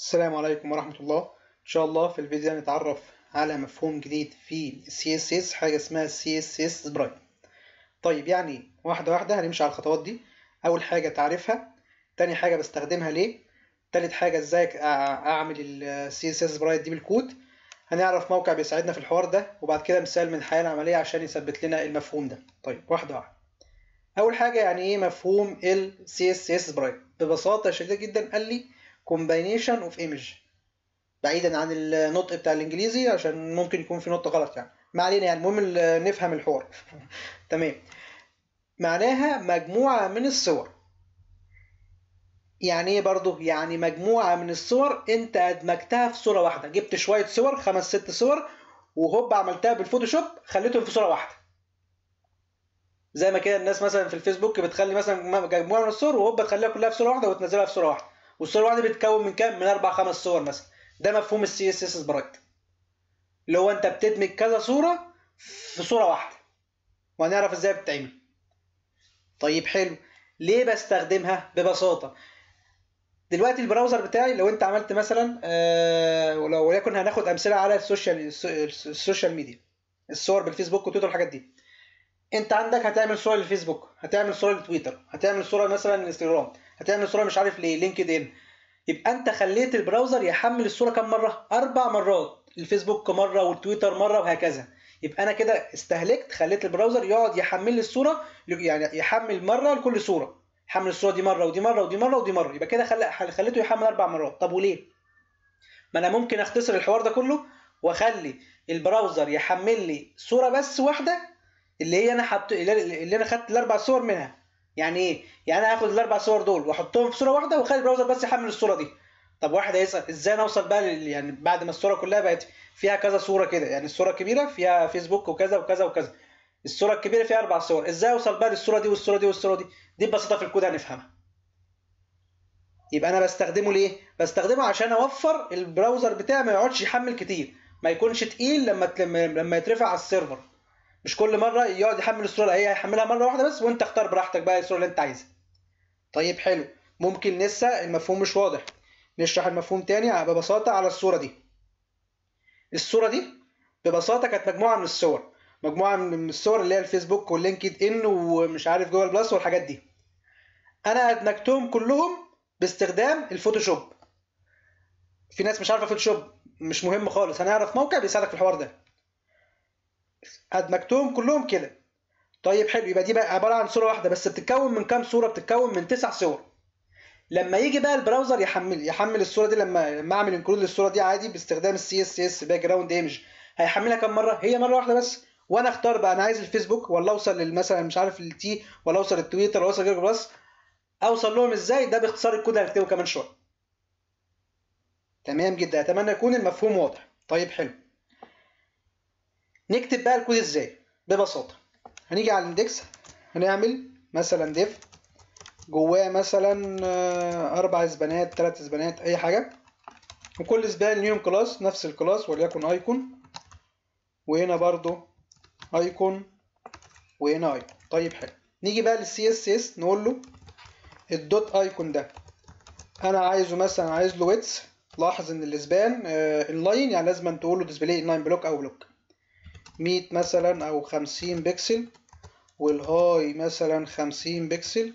السلام عليكم ورحمة الله إن شاء الله في الفيديو ده نتعرف على مفهوم جديد في ال CSS حاجة اسمها CSS Sprite طيب يعني واحدة واحدة هنمشي على الخطوات دي أول حاجة تعريفها تاني حاجة بستخدمها ليه تالت حاجة ازاي أع- أعمل ال CSS Sprite دي بالكود هنعرف موقع بيساعدنا في الحوار ده وبعد كده مثال من الحياة العملية عشان يثبت لنا المفهوم ده طيب واحدة واحدة أول حاجة يعني إيه مفهوم ال CSS Sprite ببساطة شديدة جدا قال لي combination of image بعيدا عن النطق بتاع الانجليزي عشان ممكن يكون في نطق غلط يعني ما علينا يعني المهم ال- نفهم الحوار تمام معناها مجموعة من الصور يعني ايه برضو يعني مجموعة من الصور انت ادمجتها في صورة واحدة جبت شوية صور خمس ست صور وهوب عملتها بالفوتوشوب خليتهم في صورة واحدة زي ما كده الناس مثلا في الفيسبوك بتخلي مثلا مجموعة من الصور وهوب تخليها كلها في صورة واحدة وتنزلها في صورة واحدة والصورة الواحدة بتتكون من كام؟ من أربع خمس صور مثلا ده مفهوم السي اس اس سبرايت اللي هو انت بتدمج كذا صورة في صورة واحدة وهنعرف ازاي بتتعمل طيب حلو ليه بستخدمها ببساطة دلوقتي البراوزر بتاعي لو انت عملت مثلا آه ولو وليكن هناخد امثله على السوشيال السوشيال ميديا الصور بالفيسبوك وتويتر والحاجات دي انت عندك هتعمل صوره للفيسبوك هتعمل صوره لتويتر هتعمل صوره مثلا للانستجرام هتعمل صوره مش عارف ليه لينكد ان يبقى انت خليت البراوزر يحمل الصوره كم مره اربع مرات الفيسبوك مره والتويتر مره وهكذا يبقى انا كده استهلكت خليت البراوزر يقعد يحمل لي الصوره يعني يحمل مره لكل صوره يحمل الصوره دي مره ودي مره ودي مره ودي مره يبقى كده خل... خليته يحمل اربع مرات طب وليه ما انا ممكن اختصر الحوار ده كله واخلي البراوزر يحمل لي صوره بس واحده اللي هي انا حط اللي انا خدت الاربع صور منها يعني ايه يعني انا هاخد الاربع صور دول واحطهم في صوره واحده واخلي البراوزر بس يحمل الصوره دي طب واحد هيسال ازاي نوصل بقى لل... يعني بعد ما الصوره كلها بقت فيها كذا صوره كده يعني الصوره الكبيره فيها فيسبوك وكذا وكذا وكذا الصوره الكبيره فيها اربع صور ازاي اوصل بقى للصوره دي والصوره دي والصوره دي دي ببساطه في الكود هنفهمها يبقى انا بستخدمه ليه بستخدمه عشان اوفر البراوزر بتاعي ما يقعدش يحمل كتير ما يكونش تقيل لما لما يترفع على السيرفر مش كل مره يقعد يحمل الصوره هي هيحملها مره واحده بس وانت اختار براحتك بقى الصوره اللي انت عايزها طيب حلو ممكن لسه المفهوم مش واضح نشرح المفهوم تاني ببساطه على الصوره دي الصوره دي ببساطه كانت مجموعه من الصور مجموعه من الصور اللي هي الفيسبوك واللينكد ان ومش عارف جوجل بلس والحاجات دي انا ادمجتهم كلهم باستخدام الفوتوشوب في ناس مش عارفه فوتوشوب مش مهم خالص هنعرف موقع بيساعدك في الحوار ده ادمجتهم كلهم كده طيب حلو يبقى دي بقى عباره عن صوره واحده بس بتتكون من كام صوره بتتكون من تسع صور لما يجي بقى البراوزر يحمل يحمل الصوره دي لما لما اعمل انكلود للصوره دي عادي باستخدام السي اس اس باك جراوند ايمج هيحملها كام مره هي مره واحده بس وانا اختار بقى انا عايز الفيسبوك ولا اوصل مثلا مش عارف للتي ولا اوصل للتويتر ولا اوصل جوجل بلس اوصل لهم ازاي ده باختصار الكود هنكتبه كمان شويه تمام جدا اتمنى يكون المفهوم واضح طيب حلو نكتب بقى الكود ازاي ببساطه هنيجي على الاندكس هنعمل مثلا ديف جواه مثلا اربع اسبانات ثلاث اسبانات اي حاجه وكل اسبان ليهم كلاس نفس الكلاس وليكن ايكون وهنا برضو ايكون وهنا ايكون طيب حلو نيجي بقى للسي اس اس نقول له الدوت ايكون ده انا عايزه مثلا عايز له ويتس لاحظ ان الاسبان آه اللاين يعني لازم تقول له ديسبلاي انلاين بلوك او بلوك 100 مثلا او 50 بكسل والهاي مثلا 50 بكسل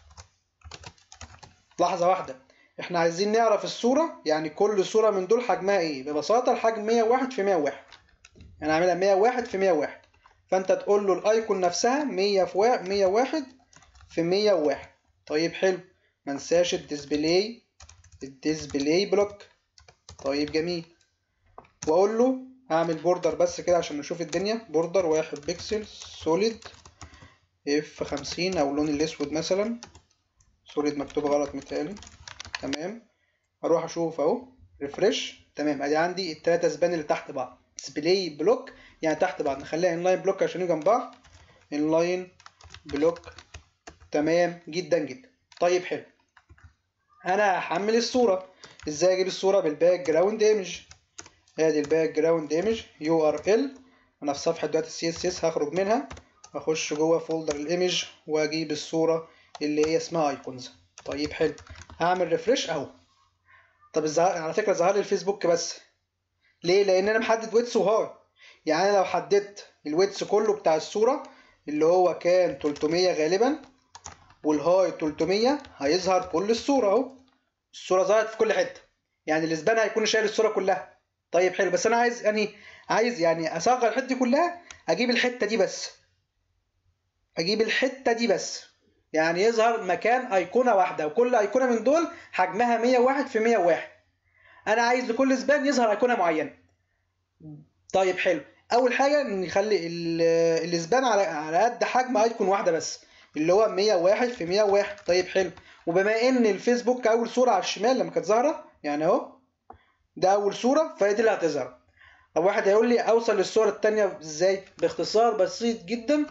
لحظه واحده احنا عايزين نعرف الصوره يعني كل صوره من دول حجمها ايه ببساطه الحجم 101 في 101 انا عاملها 101 في 101 فانت تقول له الايكون نفسها 100 في 101 في 101 طيب حلو ما ننساش الديسبلاي الديسبلاي بلوك طيب جميل واقول له هعمل بوردر بس كده عشان نشوف الدنيا بوردر واحد بكسل سوليد اف خمسين او اللون الاسود مثلا سوليد مكتوب غلط متهيألي تمام اروح اشوف اهو ريفرش تمام ادي عندي التلاتة اسبان اللي تحت بعض ديسبلاي بلوك يعني تحت بعض نخليها انلاين بلوك عشان يجوا جنب بعض انلاين بلوك تمام جدا جدا طيب حلو انا هحمل الصوره ازاي اجيب الصوره بالباك جراوند ايمج ادي الباك جراوند ايمج يو ار ال انا في صفحه دلوقتي السي اس اس هخرج منها اخش جوه فولدر الايمج واجيب الصوره اللي هي اسمها ايكونز طيب حلو هعمل ريفرش اهو طب الزهر على فكره ظهر لي الفيسبوك بس ليه لان انا محدد ويتس وهاي يعني انا لو حددت الويتس كله بتاع الصوره اللي هو كان 300 غالبا والهاي 300 هيظهر كل الصوره اهو الصوره ظهرت في كل حته يعني الاسبان هيكون شايل الصوره كلها طيب حلو بس انا عايز يعني عايز يعني اصغر الحته دي كلها اجيب الحته دي بس اجيب الحته دي بس يعني يظهر مكان ايقونه واحده وكل ايقونه من دول حجمها 101 في 101 انا عايز لكل سبان يظهر ايقونه معينه طيب حلو اول حاجه نخلي الاسبان على على قد حجم ايقون واحده بس اللي هو 101 في 101 طيب حلو وبما ان الفيسبوك اول صوره على الشمال لما كانت ظاهره يعني اهو ده اول صوره فهي دي اللي هتظهر طب واحد هيقول لي اوصل للصوره الثانيه ازاي باختصار بسيط جدا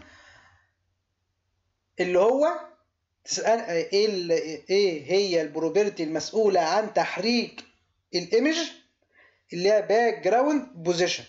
اللي هو تسال ايه ايه هي البروبرتي المسؤوله عن تحريك الايمج اللي هي باك جراوند بوزيشن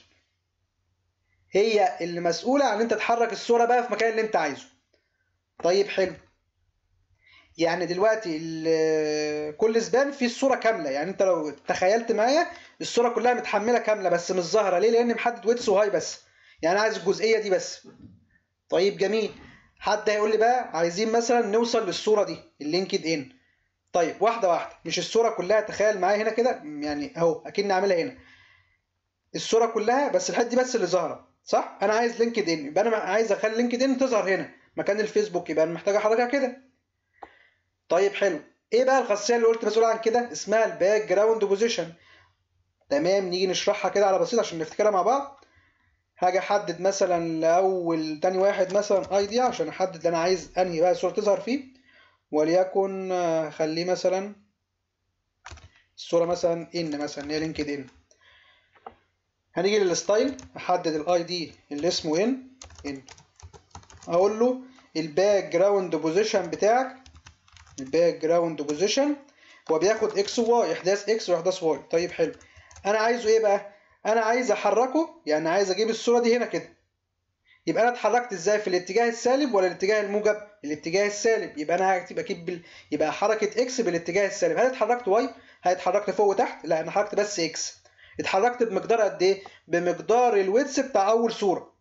هي اللي مسؤوله عن انت تحرك الصوره بقى في المكان اللي انت عايزه طيب حلو يعني دلوقتي كل سبان فيه الصوره كامله يعني انت لو تخيلت معايا الصوره كلها متحمله كامله بس مش ظاهره ليه لان محدد ويتس وهاي بس يعني عايز الجزئيه دي بس طيب جميل حد هيقول لي بقى عايزين مثلا نوصل للصوره دي اللينكد ان طيب واحده واحده مش الصوره كلها تخيل معايا هنا كده يعني اهو اكني عاملها هنا الصوره كلها بس الحته دي بس اللي ظاهره صح انا عايز لينكد ان يبقى انا عايز اخلي لينكد ان تظهر هنا مكان الفيسبوك يبقى انا محتاج احركها كده طيب حلو ايه بقى الخاصيه اللي قلت مسؤول عن كده اسمها الباك جراوند بوزيشن تمام نيجي نشرحها كده على بسيط عشان نفتكرها مع بعض هاجي احدد مثلا لاول تاني واحد مثلا اي دي عشان احدد انا عايز انهي بقى الصوره تظهر فيه وليكن خليه مثلا الصوره مثلا ان مثلا هي لينكد ان هنيجي للستايل احدد الاي دي اللي اسمه ان ان اقول له الباك جراوند بوزيشن بتاعك الباك جراوند بوزيشن هو بياخد اكس وواي احداث اكس واحداث واي طيب حلو انا عايزه ايه بقى انا عايز احركه يعني عايز اجيب الصوره دي هنا كده يبقى انا اتحركت ازاي في الاتجاه السالب ولا الاتجاه الموجب الاتجاه السالب يبقى انا هكتب اكيد بال... يبقى حركه اكس بالاتجاه السالب هل اتحركت واي هل اتحركت فوق وتحت لا انا حركت بس اكس اتحركت بمقدار قد ايه بمقدار الويتس بتاع اول صوره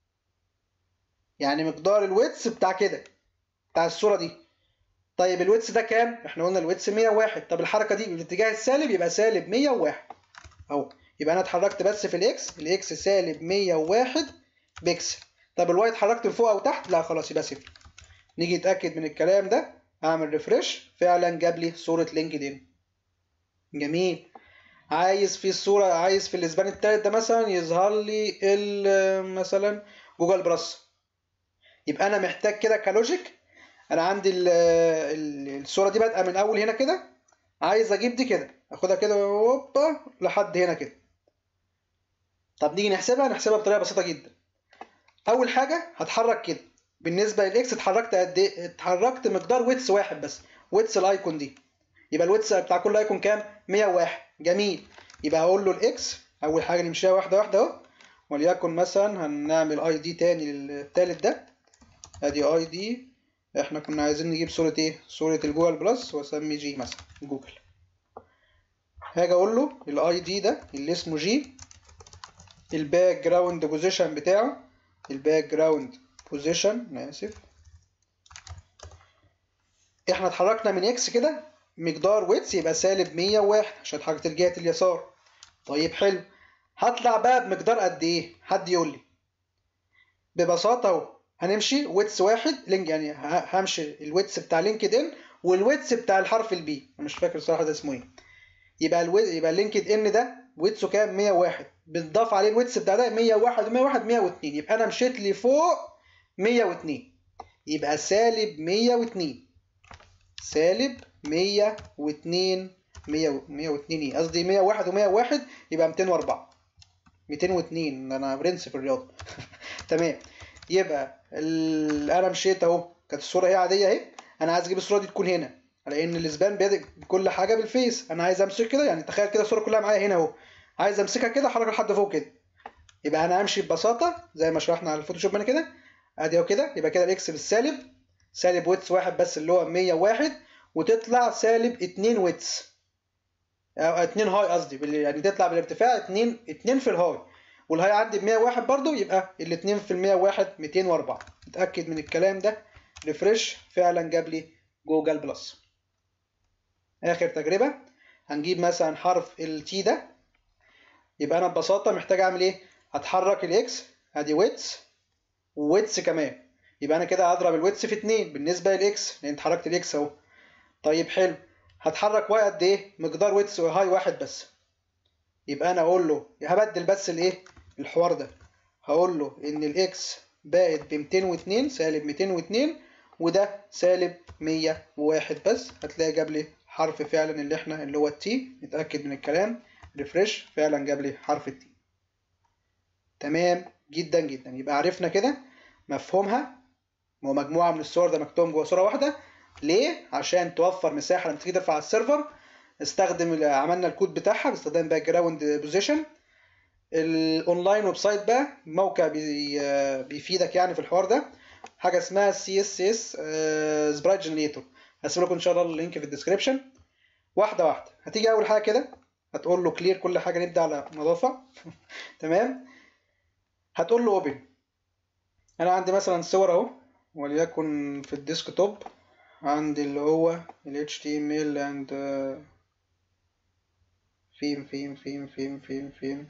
يعني مقدار الويتس بتاع كده بتاع الصوره دي طيب الويتس ده كام احنا قلنا الويتس 101 طب الحركه دي بالاتجاه السالب يبقى سالب 101 اهو يبقى انا اتحركت بس في الاكس الاكس سالب 101 بيكسل طب الواي اتحركت لفوق او تحت لا خلاص يبقى صفر نيجي نتاكد من الكلام ده اعمل ريفرش فعلا جاب لي صوره لينكد ان جميل عايز في الصوره عايز في الاسبان التالت ده مثلا يظهر لي مثلا جوجل بلس يبقى انا محتاج كده كلوجيك انا عندي ال ال الصوره دي بادئه من اول هنا كده عايز اجيب دي كده اخدها كده هوبا لحد هنا كده طب نيجي نحسبها نحسبها بطريقه بسيطه جدا اول حاجه هتحرك كده بالنسبه للاكس اتحركت قد ايه اتحركت مقدار ويتس واحد بس ويتس الايكون دي يبقى الويتس بتاع كل ايكون كام 101 جميل يبقى هقول له الاكس اول حاجه نمشيها واحده واحده اهو وليكن مثلا هنعمل اي دي تاني للتالت ده ادي اي دي احنا كنا عايزين نجيب صورة ايه صورة الجوجل بلس واسمي جي مثلا جوجل هاجي اقول له الاي دي ده اللي اسمه جي الباك جراوند بوزيشن بتاعه الباك جراوند بوزيشن انا اسف احنا اتحركنا من اكس كده مقدار ويتس يبقى سالب 101 عشان اتحركت لجهة اليسار طيب حلو هطلع بقى بمقدار قد ايه حد يقول لي ببساطة اهو هنمشي ويتس واحد لينك يعني همشي الويتس بتاع لينكد ان والويتس بتاع الحرف البي انا مش فاكر صراحه ده اسمه ايه يبقى الوي... يبقى اللينكد ان ده ويتسه كام 101 بتضاف عليه الويتس بتاع ده 101 101 102 يبقى انا مشيت لفوق 102 يبقى سالب 102 سالب 102 100 102 ايه قصدي 101 و101 يبقى 204 202 انا برنس في الرياضه تمام يبقى انا مشيت اهو كانت الصوره هي عاديه اهي انا عايز اجيب الصوره دي تكون هنا لان الاسبان بادئ بكل حاجه بالفيس انا عايز امسك كده يعني تخيل كده الصوره كلها معايا هنا اهو عايز امسكها كده احركها لحد فوق كده يبقى انا همشي ببساطه زي ما شرحنا على الفوتوشوب هنا كده ادي اهو كده يبقى كده الاكس بالسالب سالب ويتس واحد بس اللي هو 101 وتطلع سالب 2 ويتس أو 2 هاي قصدي بال- يعني تطلع بالارتفاع 2 2 في الهاي والهاي عندي ب 101 برضو يبقى الاتنين في ال 101 204 اتاكد من الكلام ده ريفرش فعلا جاب لي جوجل بلس اخر تجربه هنجيب مثلا حرف التي ده يبقى انا ببساطه محتاج اعمل ايه هتحرك الاكس ادي ويتس وويتس كمان يبقى انا كده هضرب الويتس في 2 بالنسبه للاكس لان اتحركت الاكس اهو طيب حلو هتحرك واي قد ايه مقدار ويتس وهاي واحد بس يبقى انا اقول له هبدل بس الايه الحوار ده هقول له ان الاكس بقت ب 202 سالب 202 وده سالب 101 بس هتلاقي جاب لي حرف فعلا اللي احنا اللي هو التي نتاكد من الكلام ريفرش فعلا جاب لي حرف التي تمام جدا جدا يبقى عرفنا كده مفهومها هو مجموعه من الصور ده مكتوب جوه صوره واحده ليه عشان توفر مساحه لما تيجي ترفع على السيرفر استخدم عملنا الكود بتاعها باستخدام باك جراوند بوزيشن الاونلاين ويب سايت بقى موقع بي بيفيدك يعني في الحوار ده حاجه اسمها سي اس اس سبرايت جنريتور هسيب لكم ان شاء الله اللينك في الديسكربشن واحده واحده هتيجي اول حاجه كده هتقول له كلير كل حاجه نبدا على نظافه تمام هتقول له اوبن انا عندي مثلا صور اهو وليكن في الديسكتوب عندي اللي هو ال HTML and uh, فين فين فين فين فين فين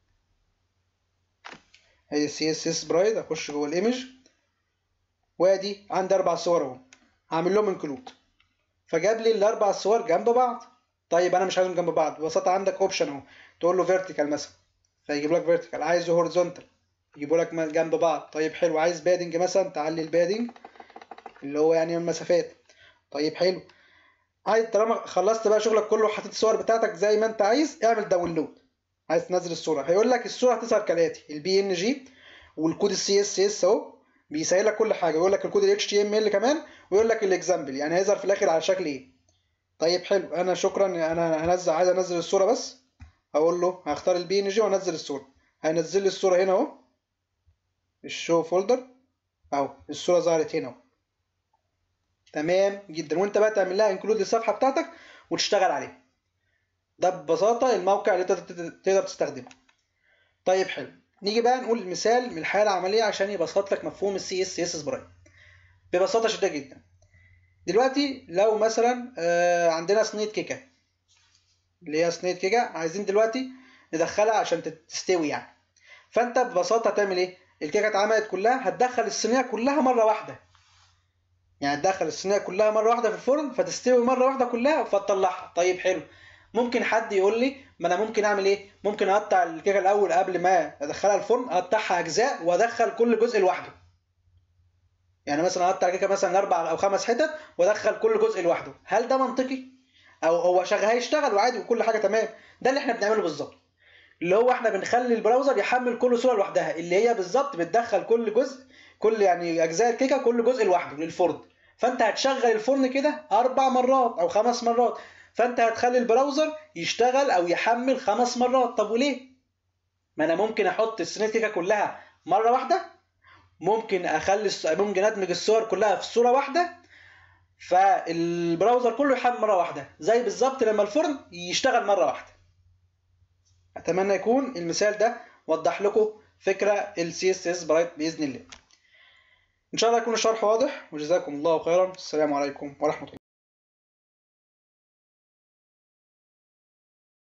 ادي سي اس اس برايد اخش جوه الايمج وادي عندي اربع صور اهو هعمل لهم انكلود فجاب لي الاربع صور جنب بعض طيب انا مش عايزهم جنب بعض ببساطه عندك اوبشن اهو تقول له فيرتيكال مثلا فيجيب لك فيرتيكال عايزه هوريزونتال يجيبوا لك جنب بعض طيب حلو عايز بادنج مثلا تعلي البادنج اللي هو يعني المسافات طيب حلو عايز طالما خلصت بقى شغلك كله وحطيت الصور بتاعتك زي ما انت عايز اعمل داونلود عايز تنزل الصوره هيقول لك الصوره هتظهر كالاتي البي ان جي والكود السي اس اس اهو بيسهل لك كل حاجه يقول لك الكود الاتش تي ام ال كمان ويقول لك الاكزامبل يعني هيظهر في الاخر على شكل ايه طيب حلو انا شكرا انا هنزل عايز انزل الصوره بس هقول له هختار البي ان جي وانزل الصوره هينزل لي الصوره هنا اهو الشو فولدر اهو الصوره ظهرت هنا اهو تمام جدا وانت بقى تعمل لها انكلود للصفحه بتاعتك وتشتغل عليها ده ببساطه الموقع اللي تقدر تستخدمه طيب حلو نيجي بقى نقول مثال من الحياه العمليه عشان يبسط لك مفهوم السي اس اس سبرايت ببساطه شديده جدا دلوقتي لو مثلا عندنا صينيه كيكه اللي هي صينيه كيكه عايزين دلوقتي ندخلها عشان تستوي يعني فانت ببساطه هتعمل ايه الكيكه اتعملت كلها هتدخل الصينيه كلها مره واحده يعني تدخل الصينيه كلها مره واحده في الفرن فتستوي مره واحده كلها فتطلعها طيب حلو ممكن حد يقول لي ما انا ممكن اعمل ايه ممكن اقطع الكيكه الاول قبل ما ادخلها الفرن اقطعها اجزاء وادخل كل جزء لوحده يعني مثلا اقطع الكيكه مثلا اربع او خمس حتت وادخل كل جزء لوحده هل ده منطقي او هو شغال هيشتغل وعادي وكل حاجه تمام ده اللي احنا بنعمله بالظبط اللي هو احنا بنخلي البراوزر يحمل كل صوره لوحدها اللي هي بالظبط بتدخل كل جزء كل يعني اجزاء الكيكه كل جزء لوحده للفرن فانت هتشغل الفرن كده اربع مرات او خمس مرات فانت هتخلي البراوزر يشتغل او يحمل خمس مرات طب وليه ما انا ممكن احط الصينيه كيكه كلها مره واحده ممكن اخلي ممكن ادمج الصور كلها في صوره واحده فالبراوزر كله يحمل مره واحده زي بالظبط لما الفرن يشتغل مره واحده اتمنى يكون المثال ده وضح لكم فكره السي اس اس برايت باذن الله ان شاء الله يكون الشرح واضح وجزاكم الله خيرا السلام عليكم ورحمه الله